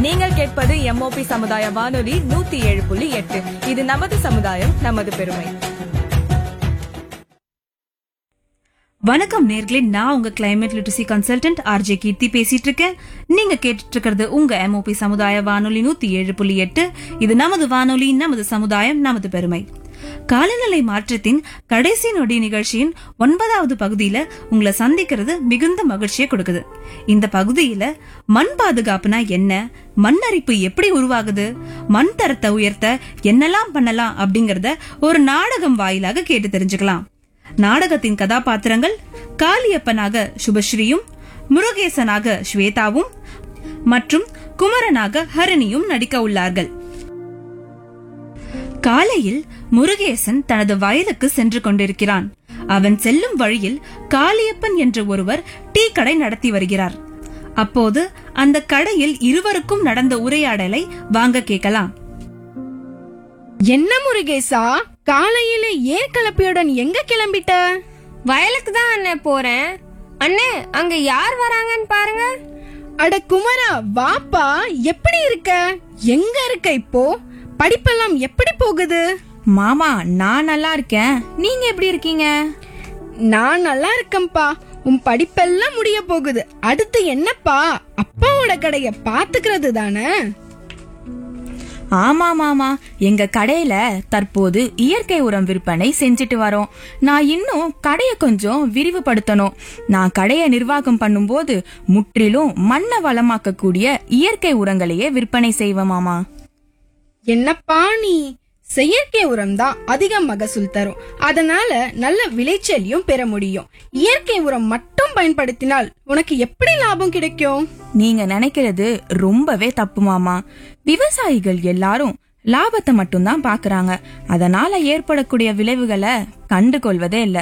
நீங்கள் கேட்பது எம்ஓபி சமுதாய வானொலி நூத்தி ஏழு புள்ளி எட்டு இது நமது சமுதாயம் நமது பெருமை வணக்கம் நேர்களே நான் உங்க climate literacy consultant RJ Keerthi பேசிட்டு இருக்கேன் நீங்க கேட்டுட்டு இருக்கிறது உங்க எம்ஓபி சமுதாய வானொலி நூத்தி ஏழு புள்ளி எட்டு இது நமது வானொலி நமது சமுதாயம் நமது பெருமை காலநிலை மாற்றத்தின் கடைசி நொடி நிகழ்ச்சியின் ஒன்பதாவது பகுதியில உங்களை சந்திக்கிறது மிகுந்த மகிழ்ச்சியை கொடுக்குது இந்த பகுதியில மண் பாதுகாப்புனா என்ன மண் அரிப்பு எப்படி உருவாகுது மண் தரத்தை உயர்த்த என்னெல்லாம் பண்ணலாம் அப்படிங்கறத ஒரு நாடகம் வாயிலாக கேட்டு தெரிஞ்சுக்கலாம் நாடகத்தின் கதாபாத்திரங்கள் காளியப்பனாக சுபஸ்ரீயும் முருகேசனாக ஸ்வேதாவும் மற்றும் குமரனாக ஹரிணியும் நடிக்க உள்ளார்கள் காலையில் முருகேசன் தனது வயலுக்கு சென்று கொண்டிருக்கிறான் அவன் செல்லும் வழியில் காளியப்பன் என்ற ஒருவர் டீ கடை நடத்தி வருகிறார் அப்போது அந்த கடையில் இருவருக்கும் நடந்த உரையாடலை வாங்க கேட்கலாம் என்ன முருகேசா காலையில ஏன் கிளப்பியுடன் எங்க கிளம்பிட்ட வயலுக்கு தான் அண்ணே போறேன் அண்ணே அங்க யார் வராங்கன்னு பாருங்க அட குமரா வாப்பா எப்படி இருக்க எங்க இருக்க இப்போ படிப்பெல்லாம் எப்படி போகுது மாமா நான் நல்லா இருக்கேன் நீங்க எப்படி இருக்கீங்க நான் நல்லா இருக்கேன்பா உன் படிப்பெல்லாம் முடிய போகுது அடுத்து என்னப்பா அப்பாவோட கடைய பாத்துக்கிறது தானே ஆமா மாமா எங்க கடையில தற்போது இயற்கை உரம் விற்பனை செஞ்சுட்டு வரோம் நான் இன்னும் கடையை கொஞ்சம் விரிவுபடுத்தணும் நான் கடையை நிர்வாகம் பண்ணும்போது முற்றிலும் மண்ணை வளமாக்கக்கூடிய இயற்கை உரங்களையே விற்பனை செய்வேன் மாமா என்னப்பா நீ செயற்கை உரம் தான் அதிக மகசூல் தரும் அதனால நல்ல விளைச்சலையும் பெற முடியும் இயற்கை உரம் மட்டும் பயன்படுத்தினால் உனக்கு எப்படி லாபம் கிடைக்கும் நீங்க நினைக்கிறது ரொம்பவே தப்பு மாமா விவசாயிகள் எல்லாரும் லாபத்தை மட்டும்தான் பாக்குறாங்க அதனால ஏற்படக்கூடிய விளைவுகளை கண்டுகொள்வதே இல்ல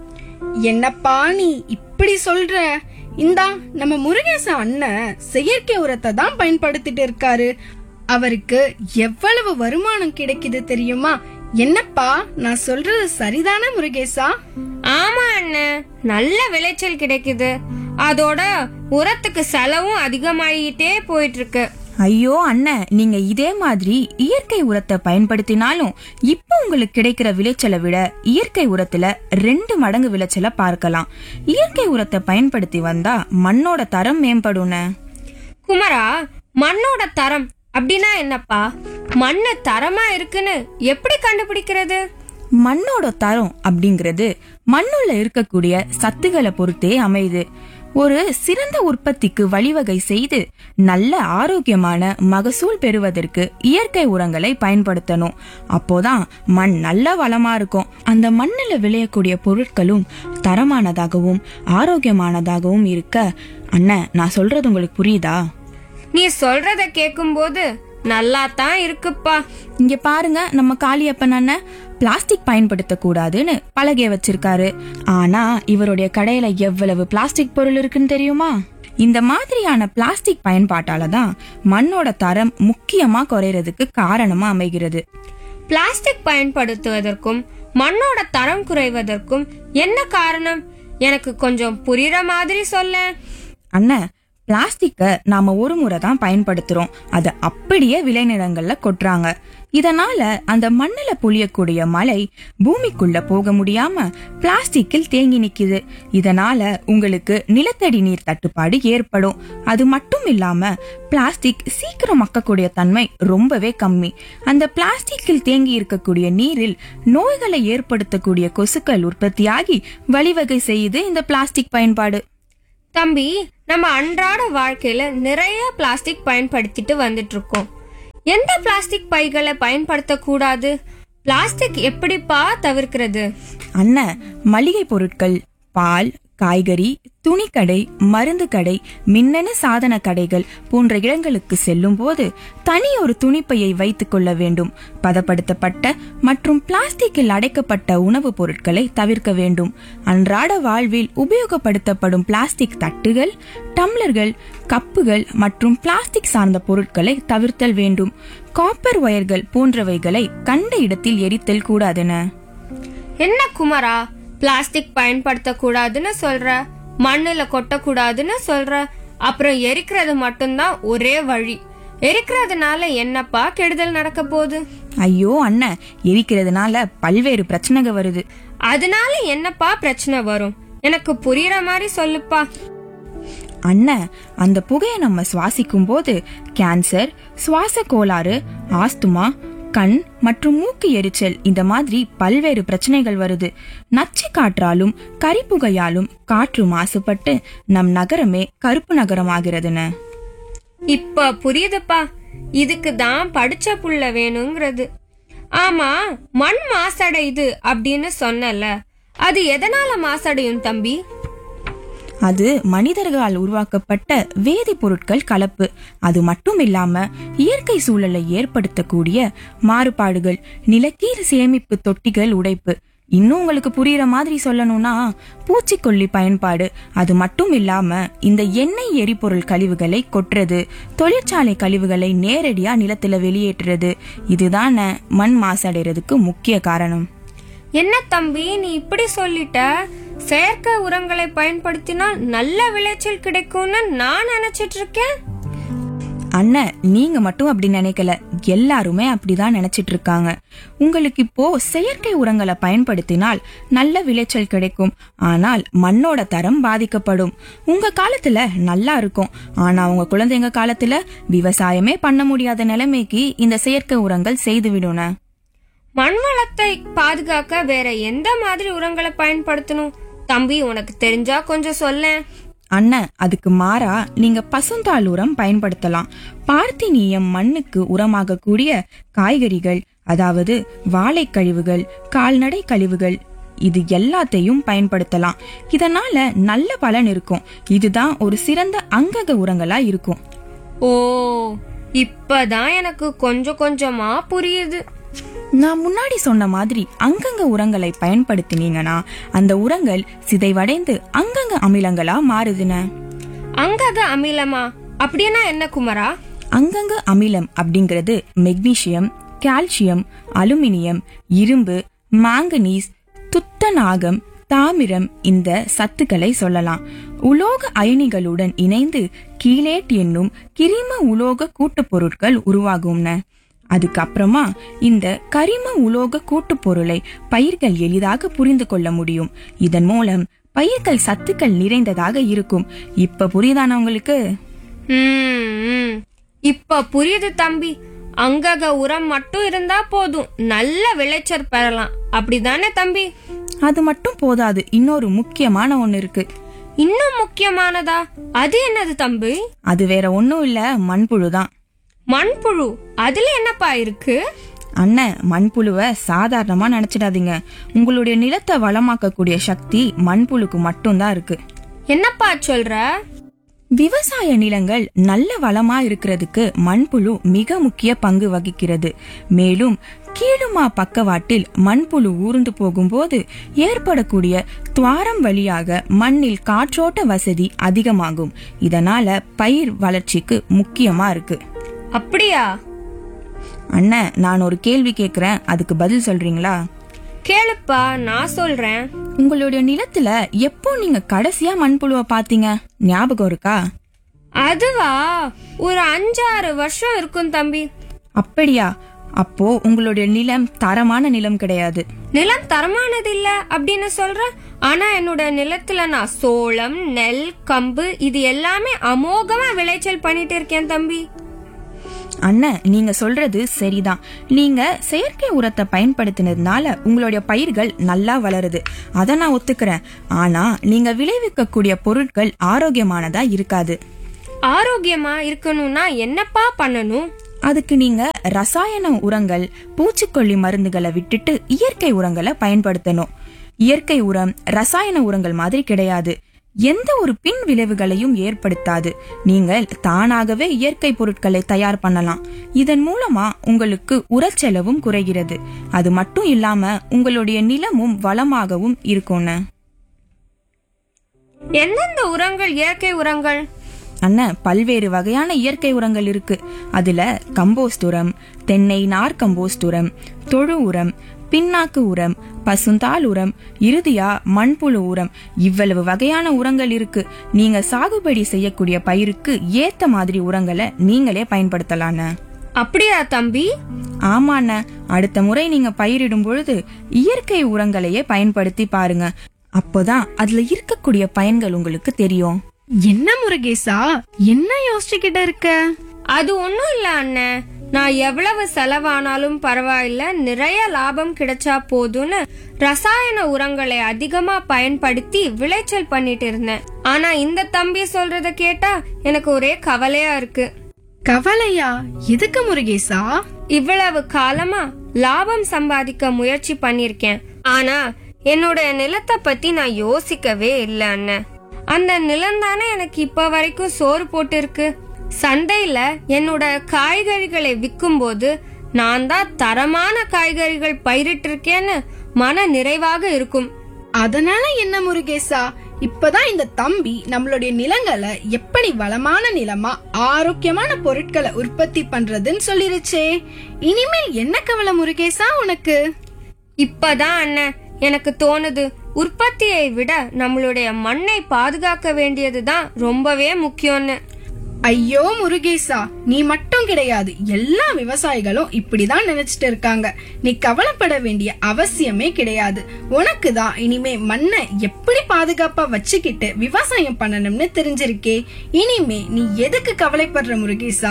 என்னப்பா நீ இப்படி சொல்ற இந்தா நம்ம முருகேச அண்ணன் செயற்கை உரத்தை தான் பயன்படுத்திட்டு இருக்காரு அவருக்கு எவ்வளவு வருமானம் கிடைக்குது தெரியுமா என்னப்பா நான் சொல்றது சரிதானே முருகேசா ஆமா அண்ணே நல்ல விளைச்சல் கிடைக்குது அதோட உரத்துக்கு செலவும் அதிகமாயிட்டே போயிட்டு இருக்கு ஐயோ அண்ணன் நீங்க இதே மாதிரி இயற்கை உரத்தை பயன்படுத்தினாலும் இப்போ உங்களுக்கு கிடைக்கிற விளைச்சலை விட இயற்கை உரத்துல ரெண்டு மடங்கு விளைச்சலை பார்க்கலாம் இயற்கை உரத்தை பயன்படுத்தி வந்தா மண்ணோட தரம் மேம்படும்னு குமரா மண்ணோட தரம் அப்படின்னா என்னப்பா மண்ணு தரமா இருக்குன்னு எப்படி கண்டுபிடிக்கிறது மண்ணோட தரம் அப்படிங்கிறது மண்ணுள்ள இருக்கக்கூடிய சத்துக்களை பொறுத்தே அமையுது ஒரு சிறந்த உற்பத்திக்கு வழிவகை செய்து நல்ல ஆரோக்கியமான மகசூல் பெறுவதற்கு இயற்கை உரங்களை பயன்படுத்தணும் அப்போதான் மண் நல்ல வளமா இருக்கும் அந்த மண்ணுல விளையக்கூடிய பொருட்களும் தரமானதாகவும் ஆரோக்கியமானதாகவும் இருக்க அண்ணன் நான் சொல்றது உங்களுக்கு புரியுதா நீ சொல்றத கேக்கும்போது நல்லா தான் இருக்குப்பா இங்க பாருங்க நம்ம காளியப்பன் அண்ணன் பிளாஸ்டிக் பயன்படுத்த கூடாதுன்னு பலகைய வச்சிருக்காரு ஆனா இவருடைய கடையில எவ்வளவு பிளாஸ்டிக் பொருள் இருக்குன்னு தெரியுமா இந்த மாதிரியான பிளாஸ்டிக் பயன்பாட்டால தான் மண்ணோட தரம் முக்கியமா குறையறதுக்கு காரணமா அமைகிறது பிளாஸ்டிக் பயன்படுத்துவதற்கும் மண்ணோட தரம் குறைவதற்கும் என்ன காரணம் எனக்கு கொஞ்சம் புரியுற மாதிரி சொல்ல அண்ணன் பிளாஸ்டிக்க நாம ஒரு முறை தான் பயன்படுத்துறோம் அதை அப்படியே விளைநிலங்கள்ல கொட்டுறாங்க இதனால அந்த மண்ணுல பொழியக்கூடிய மழை பூமிக்குள்ள போக முடியாம பிளாஸ்டிக்கில் தேங்கி நிக்குது இதனால உங்களுக்கு நிலத்தடி நீர் தட்டுப்பாடு ஏற்படும் அது மட்டும் இல்லாம பிளாஸ்டிக் சீக்கிரம் மக்கக்கூடிய தன்மை ரொம்பவே கம்மி அந்த பிளாஸ்டிக்கில் தேங்கி இருக்கக்கூடிய நீரில் நோய்களை ஏற்படுத்தக்கூடிய கொசுக்கள் உற்பத்தியாகி வழிவகை செய்யுது இந்த பிளாஸ்டிக் பயன்பாடு தம்பி நம்ம அன்றாட வாழ்க்கையில நிறைய பிளாஸ்டிக் பயன்படுத்திட்டு வந்துட்டு இருக்கோம் எந்த பிளாஸ்டிக் பைகளை பயன்படுத்த கூடாது பிளாஸ்டிக் எப்படிப்பா தவிர்க்கிறது அண்ணன் மளிகை பொருட்கள் பால் காய்கறி துணிக்கடை மருந்து கடை மின்னணு சாதன கடைகள் போன்ற இடங்களுக்கு செல்லும் போது தனி ஒரு துணிப்பையை வைத்துக் கொள்ள வேண்டும் பதப்படுத்தப்பட்ட மற்றும் பிளாஸ்டிக்கில் அடைக்கப்பட்ட உணவுப் பொருட்களை தவிர்க்க வேண்டும் அன்றாட வாழ்வில் உபயோகப்படுத்தப்படும் பிளாஸ்டிக் தட்டுகள் டம்ளர்கள் கப்புகள் மற்றும் பிளாஸ்டிக் சார்ந்த பொருட்களை தவிர்த்தல் வேண்டும் காப்பர் ஒயர்கள் போன்றவைகளை கண்ட இடத்தில் எரித்தல் கூடாதுன என்ன குமரா பிளாஸ்டிக் பயன்படுத்த கூடாதுன்னு சொல்ற மண்ணுல கொட்டக்கூடாதுன்னு சொல்ற அப்புறம் எரிக்கிறது மட்டும்தான் ஒரே வழி எரிக்கிறதுனால என்னப்பா கெடுதல் நடக்க போகுது ஐயோ அண்ணன் எரிக்கிறதுனால பல்வேறு பிரச்சனைகள் வருது அதனால என்னப்பா பிரச்சனை வரும் எனக்கு புரியுற மாதிரி சொல்லுப்பா அண்ணன் அந்த புகையை நம்ம சுவாசிக்கும் போது கேன்சர் சுவாச கோளாறு ஆஸ்துமா கண் மற்றும் மூக்கு எரிச்சல் இந்த மாதிரி பல்வேறு பிரச்சனைகள் வருது நச்சு காற்றாலும் கரிப்புகையாலும் காற்று மாசுபட்டு நம் நகரமே கருப்பு நகரமாகிறதுன்னு இப்ப புரியுதுப்பா இதுக்கு தான் படிச்ச புள்ள வேணுங்கிறது ஆமா மண் மாசடையுது அப்படின்னு சொன்னல அது எதனால மாசடையும் தம்பி அது மனிதர்களால் உருவாக்கப்பட்ட வேதிப்பொருட்கள் கலப்பு அது மட்டும் இல்லாம இயற்கை சூழலை ஏற்படுத்தக்கூடிய மாறுபாடுகள் நிலக்கீர் சேமிப்பு தொட்டிகள் உடைப்பு இன்னும் உங்களுக்கு புரியுற மாதிரி சொல்லணும்னா பூச்சிக்கொல்லி பயன்பாடு அது மட்டும் இல்லாம இந்த எண்ணெய் எரிபொருள் கழிவுகளை கொட்டுறது தொழிற்சாலை கழிவுகளை நேரடியா நிலத்துல வெளியேற்றுறது இதுதானே மண் மாசடைறதுக்கு முக்கிய காரணம் என்ன தம்பி நீ இப்படி சொல்லிட்ட செயற்கை உரங்களை பயன்படுத்தினால் நல்ல விளைச்சல் கிடைக்கும்னு நான் நினைச்சிட்டு இருக்கேன் அண்ணன் நீங்க மட்டும் அப்படி நினைக்கல எல்லாருமே அப்படிதான் நினைச்சிட்டு இருக்காங்க உங்களுக்கு இப்போ செயற்கை உரங்களை பயன்படுத்தினால் நல்ல விளைச்சல் கிடைக்கும் ஆனால் மண்ணோட தரம் பாதிக்கப்படும் உங்க காலத்துல நல்லா இருக்கும் ஆனா உங்க குழந்தைங்க காலத்துல விவசாயமே பண்ண முடியாத நிலைமைக்கு இந்த செயற்கை உரங்கள் செய்து விடுன மண் வளத்தை பாதுகாக்க வேற எந்த மாதிரி உரங்களை பயன்படுத்தணும் தம்பி உனக்கு தெரிஞ்சா கொஞ்சம் சொல்லேன் அண்ணன் அதுக்கு மாறா நீங்க பசுந்தாள் உரம் பயன்படுத்தலாம் பார்த்தீனியம் மண்ணுக்கு உரமாகக்கூடிய காய்கறிகள் அதாவது வாழை கழிவுகள் கால்நடை கழிவுகள் இது எல்லாத்தையும் பயன்படுத்தலாம் இதனால நல்ல பலன் இருக்கும் இதுதான் ஒரு சிறந்த அங்கக உரங்களா இருக்கும் ஓ இப்பதான் எனக்கு கொஞ்சம் கொஞ்சமா புரியுது நான் முன்னாடி சொன்ன மாதிரி அங்கங்க உரங்களை பயன்படுத்தினீங்கன்னா அந்த உரங்கள் சிதைவடைந்து அங்கங்க அமிலங்களா மாறுதுன அங்கக அமிலமா அப்படின்னா என்ன குமரா அங்கங்க அமிலம் அப்படிங்கிறது மெக்னீசியம் கால்சியம் அலுமினியம் இரும்பு மாங்கனீஸ் துத்தநாகம் தாமிரம் இந்த சத்துக்களை சொல்லலாம் உலோக அயனிகளுடன் இணைந்து கீலேட் என்னும் கிரிம உலோக கூட்டுப் பொருட்கள் உருவாகும்ன அதுக்கப்புறமா இந்த கரிம உலோக கூட்டுப் பொருளை பயிர்கள் எளிதாக புரிந்து கொள்ள முடியும் இதன் மூலம் பயிர்கள் சத்துக்கள் நிறைந்ததாக இருக்கும் இப்ப புரியுதானா உங்களுக்கு ம், ம். இப்ப புரியுது தம்பி அங்கக உரம் மட்டும் இருந்தா போதும் நல்ல விளைச்சல் பெறலாம் அப்படிதானே தம்பி அது மட்டும் போதாது இன்னொரு முக்கியமான ஒண்ணு இருக்கு இன்னும் முக்கியமானதா அது என்னது தம்பி அது வேற ஒண்ணும் இல்ல மண்புழு தான் மண்புழு அதுல என்னப்பா இருக்கு அண்ணன் மண்புழுவை சாதாரணமா நினைச்சிடாதீங்க உங்களுடைய நிலத்தை வளமாக்கக்கூடிய சக்தி மண்புழுக்கு மட்டும்தான் இருக்கு என்னப்பா சொல்ற விவசாய நிலங்கள் நல்ல வளமா இருக்கிறதுக்கு மண்புழு மிக முக்கிய பங்கு வகிக்கிறது மேலும் கீழுமா பக்கவாட்டில் மண்புழு ஊர்ந்து போகும்போது ஏற்படக்கூடிய துவாரம் வழியாக மண்ணில் காற்றோட்ட வசதி அதிகமாகும் இதனால பயிர் வளர்ச்சிக்கு முக்கியமா இருக்கு அப்படியா அண்ணன் நான் ஒரு கேள்வி கேக்குறேன் அதுக்கு பதில் சொல்றீங்களா கேளுப்பா நான் சொல்றேன் உங்களுடைய நிலத்துல எப்போ நீங்க கடைசியா மண்புழுவை பாத்தீங்க ஞாபகம் இருக்கா அதுவா ஒரு அஞ்சாறு வருஷம் இருக்கும் தம்பி அப்படியா அப்போ உங்களுடைய நிலம் தரமான நிலம் கிடையாது நிலம் தரமானது இல்ல அப்படின்னு சொல்ற ஆனா என்னோட நிலத்துல நான் சோளம் நெல் கம்பு இது எல்லாமே அமோகமா விளைச்சல் பண்ணிட்டு இருக்கேன் தம்பி அண்ணன் நீங்க சொல்றது சரிதான் நீங்க செயற்கை உரத்தை பயன்படுத்தினதுனால உங்களுடைய பயிர்கள் நல்லா வளருது அதை நான் ஒத்துக்கிறேன் ஆனா நீங்க விளைவிக்கக்கூடிய பொருட்கள் ஆரோக்கியமானதா இருக்காது ஆரோக்கியமா இருக்கணும்னா என்னப்பா பண்ணணும் அதுக்கு நீங்க ரசாயன உரங்கள் பூச்சிக்கொல்லி மருந்துகளை விட்டுட்டு இயற்கை உரங்களை பயன்படுத்தணும் இயற்கை உரம் ரசாயன உரங்கள் மாதிரி கிடையாது எந்த ஒரு பின் விளைவுகளையும் ஏற்படுத்தாது நீங்கள் தானாகவே இயற்கை பொருட்களை தயார் பண்ணலாம் இதன் மூலமா உங்களுக்கு உரச்செலவும் குறைகிறது அது மட்டும் இல்லாம உங்களுடைய நிலமும் வளமாகவும் இருக்கும்னு எந்தெந்த உரங்கள் இயற்கை உரங்கள் அண்ணன் பல்வேறு வகையான இயற்கை உரங்கள் இருக்கு அதுல கம்போஸ்ட் உரம் தென்னை நார் கம்போஸ்ட் உரம் தொழு உரம் பின்னாக்கு உரம் பசுந்தாள் உரம் இறுதியா மண்புழு உரம் இவ்வளவு வகையான உரங்கள் இருக்கு நீங்க சாகுபடி செய்யக்கூடிய பயிருக்கு ஏத்த மாதிரி உரங்களை நீங்களே பயன்படுத்தலான்னு அப்படியா தம்பி ஆமாண்ண அடுத்த முறை நீங்க பயிரிடும் பொழுது இயற்கை உரங்களையே பயன்படுத்தி பாருங்க அப்போதான் அதுல இருக்கக்கூடிய பயன்கள் உங்களுக்கு தெரியும் என்ன முருகேசா என்ன யோசிச்சுக்கிட்டு இருக்க அது ஒண்ணும் இல்ல அண்ணன் நான் எவ்வளவு செலவானாலும் பரவாயில்ல நிறைய லாபம் கிடைச்சா போதும்னு ரசாயன உரங்களை அதிகமா பயன்படுத்தி விளைச்சல் பண்ணிட்டு இருந்தேன் ஆனா இந்த தம்பி சொல்றத கேட்டா எனக்கு ஒரே கவலையா இருக்கு கவலையா எதுக்கு முருகேசா இவ்வளவு காலமா லாபம் சம்பாதிக்க முயற்சி பண்ணிருக்கேன் ஆனா என்னோட நிலத்தை பத்தி நான் யோசிக்கவே இல்ல அண்ணன் அந்த நிலம் தானே எனக்கு இப்ப வரைக்கும் சோறு போட்டு இருக்கு சந்தையில என்னோட காய்கறிகளை விற்கும் போது நான் தான் தரமான காய்கறிகள் பயிரிட்டு இருக்கேன்னு மன நிறைவாக இருக்கும் அதனால என்ன முருகேசா இப்பதான் இந்த தம்பி நம்மளுடைய நிலங்களை எப்படி வளமான நிலமா ஆரோக்கியமான பொருட்களை உற்பத்தி பண்றதுன்னு சொல்லிருச்சே இனிமேல் என்ன கவலை முருகேசா உனக்கு இப்பதான் அண்ணன் எனக்கு தோணுது உற்பத்தியை விட நம்மளுடைய மண்ணை பாதுகாக்க வேண்டியதுதான் ரொம்பவே முக்கியம்னு ஐயோ முருகேசா நீ மட்டும் கிடையாது எல்லா விவசாயிகளும் இப்படிதான் நினைச்சிட்டு இருக்காங்க நீ கவலைப்பட வேண்டிய அவசியமே கிடையாது உனக்கு தான் இனிமே மண்ணை எப்படி பாதுகாப்பா வச்சுக்கிட்டு விவசாயம் பண்ணணும்னு தெரிஞ்சிருக்கே இனிமே நீ எதுக்கு கவலைப்படுற முருகேசா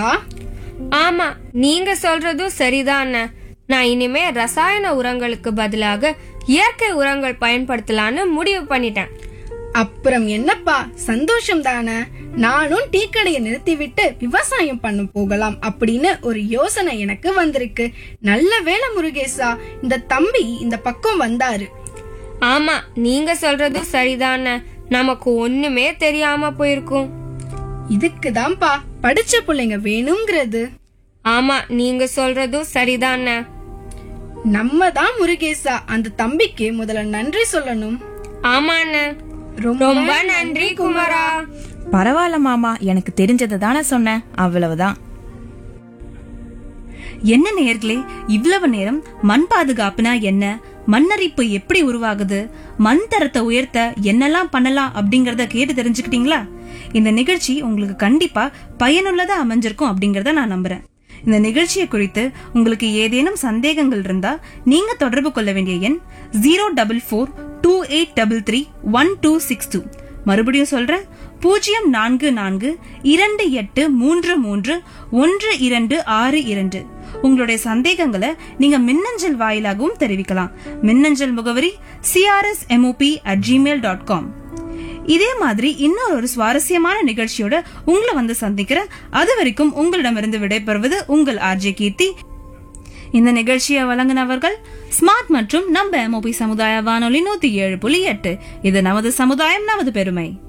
ஆமா நீங்க சொல்றதும் சரிதான் அண்ணன். நான் இனிமே ரசாயன உரங்களுக்கு பதிலாக இயற்கை உரங்கள் பயன்படுத்தலான்னு முடிவு பண்ணிட்டேன் அப்புறம் என்னப்பா சந்தோஷம் தானே நானும் டீ கடையை நிறுத்திவிட்டு விவசாயம் பண்ண போகலாம் அப்படின்னு ஒரு யோசனை எனக்கு வந்திருக்கு நல்ல வேளை முருகேசா இந்த தம்பி இந்த பக்கம் வந்தாரு ஆமா நீங்க சொல்றதும் சரிதான் அண்ணன். நமக்கு ஒண்ணுமே தெரியாம போயிருக்கும் இதுக்குதான்ப்பா படிச்ச பிள்ளைங்க வேணுங்கிறது ஆமா நீங்க சொல்றதும் சரிதான் அண்ணன். நம்ம தான் முருகேசா அந்த தம்பிக்கு முதல்ல நன்றி சொல்லணும் ஆமா அண்ணன். ரொம்ப நன்றி குமாரா பரவாயில்ல மாமா எனக்கு தெரிஞ்சதை தானே சொன்னேன் அவ்வளவுதான் என்ன நேயர்களே இவ்வளவு நேரம் மண் பாதுகாப்புனா என்ன மண்ணரிப்பு எப்படி உருவாகுது மண் தரத்தை உயர்த்த என்னெல்லாம் பண்ணலாம் அப்படிங்கறத கேட்டு தெரிஞ்சுக்கிட்டீங்களா இந்த நிகழ்ச்சி உங்களுக்கு கண்டிப்பா பயனுள்ளதா அமைஞ்சிருக்கும் அப்படிங்கறத நான் நம்புறேன் இந்த நிகழ்ச்சியை குறித்து உங்களுக்கு ஏதேனும் சந்தேகங்கள் இருந்தா நீங்க தொடர்பு கொள்ள வேண்டிய எண் zero double four two eight double three one two six two மறுபடியும் சொல்றேன் பூஜ்ஜியம் நான்கு நான்கு இரண்டு எட்டு மூன்று மூன்று ஒன்று இரண்டு ஆறு இரண்டு உங்களுடைய சந்தேகங்களை நீங்க மின்னஞ்சல் வாயிலாகவும் தெரிவிக்கலாம் மின்னஞ்சல் முகவரி CRS MOP at Gmail dot com இதே மாதிரி இன்னொரு ஒரு சுவாரஸ்யமான நிகழ்ச்சியோட உங்களை வந்து சந்திக்கிறேன் அது வரைக்கும் உங்களிடமிருந்து விடைபெறுவது உங்கள் ஆர்ஜே கீர்த்தி இந்த நிகழ்ச்சியை வழங்கினவர்கள் ஸ்மார்ட் மற்றும் நம்ம எம்ஓபி சமுதாய வானொலி நூத்தி ஏழு புள்ளி எட்டு இது நமது சமுதாயம் நமது பெருமை